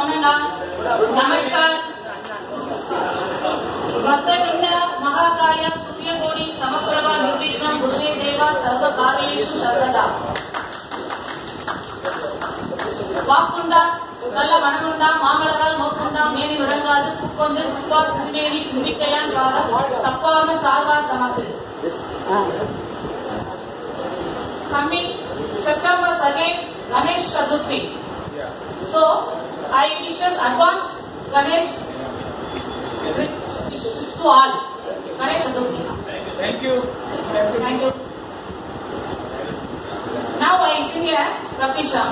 वंदना नमस्कार वक्रतुंड महाकाय सूर्यकोटि समप्रभा निर्विघ्नं गुरुवे देवा सर्वकार्येषु सर्वदा வாக்குண்டா நல்ல மனமுண்டா மாமலரால் மோக்குண்டா மேனி விளங்காது பூக்கொண்டு புஷ்பார் திருமேனி சிந்திக்கையான் வாரம் தப்பாம சார்வார் தமக்கு coming September 2nd, Ganesh Chaturthi. So, I wishes advance Ganesh wishes to all. Ganesh Chaturthi. Thank you. Thank you. Now I sing a Prakisha.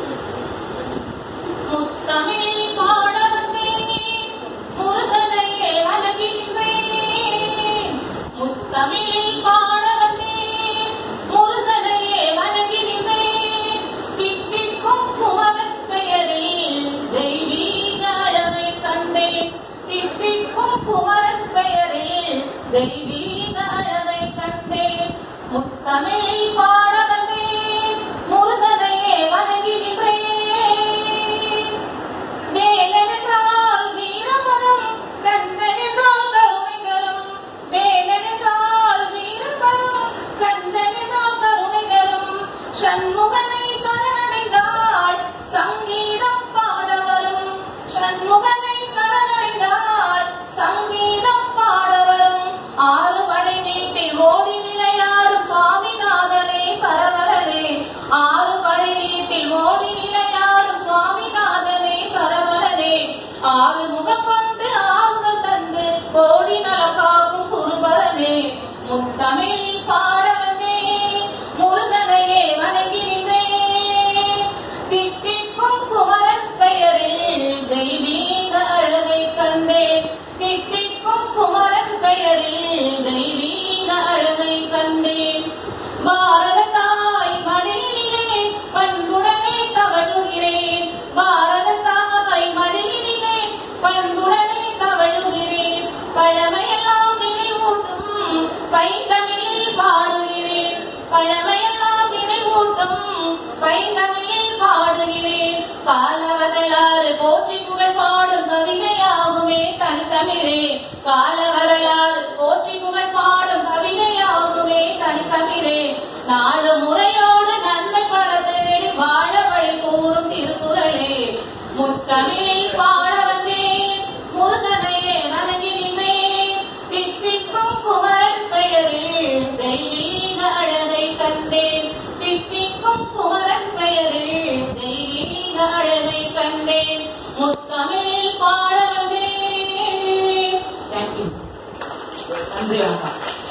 முத்தமிழ் பாட வந்தேன் முருகனையே வணங்குகின்றேன் முத்தமிழில் பாட வந்தேன் முருகனையே வணங்குகின்றேன் தித்திக்கும் குமரன் பெயரில் தெய்வீக அழகை கண்டேன் தித்திக்கும் குமரன் பெயரில் தெய்வீக அழகை கண்டேன் முத்தமிழில் பாட வந்தேன் முருகனையே வணங்குகின்றேன் வேலென்றால் வீரமரம் கந்தனென்றால் கருணை தரும் வேலென்றால் வீரமரம் கந்தனென்றால் கருணை தரும் சண்முகனை சரணடைந்தாள் சங்கீதம் பாட வரும் சண்முகனை சரணடைந்தாள் சங்கீதம் பாட வரும் ஆறு படை வீட்டில் ஓடி விளையாடும் சுவாமிநாதனே சரவரனே ஆறு படை வீட்டில் ஓடி விளையாடும் சுவாமிநாதனே சரவரனே ஆறு முகம் கொண்டு ஆறுதல் தந்து கோடி நலம் காக்கும் குருபரனே முத்தமிழில் பாட வந்தேன் முருகனையே வணங்கி நின்றேன் தித்திக்கும் குமரன் பெயரில் தெய்வீக அழகை கண்டேன் தித்திக்கும் குமரன் பெயரில் தெய்வீக அழகை கண்டேன் பாரத தாய் மடியிலே பண்புடனே தவழுகிறேன் பாரத தாய் மடியிலே பண்புடனே தவழுகிறேன் பழமையெல்லாம் நினைவூட்டும் பைந்தமிழில் பாடுகிறேன் பழமையெல்லாம் நினைவூட்டும் பைந்தமிழில் பாடுகிறேன் காலவரலாறு போற்றி புகழ் பாடும் கவிதையாகுமே தனித்தமிழே காலவரலாறு போற்றி புகழ் பாடும் கவிதையாகுமே தனித்தமிழே நாடு முறையோடு நன்மை பல தேடி வாழ வழி கூறும் திருக்குறளே முத்தமிழில் பாட வந்தேன் முருகனையே வணங்கி நின்றேன் தித்திக்கும் குமரன் பெயரில் தெய்வீக அழகை கண்டேன் தித்திக்கும் குமரன் பெயரில் தெய்வீக அழகை கண்டேன் முத்தமிழில் பாட வந்தேன் தேங்க்யூ நன்றி வணக்கம்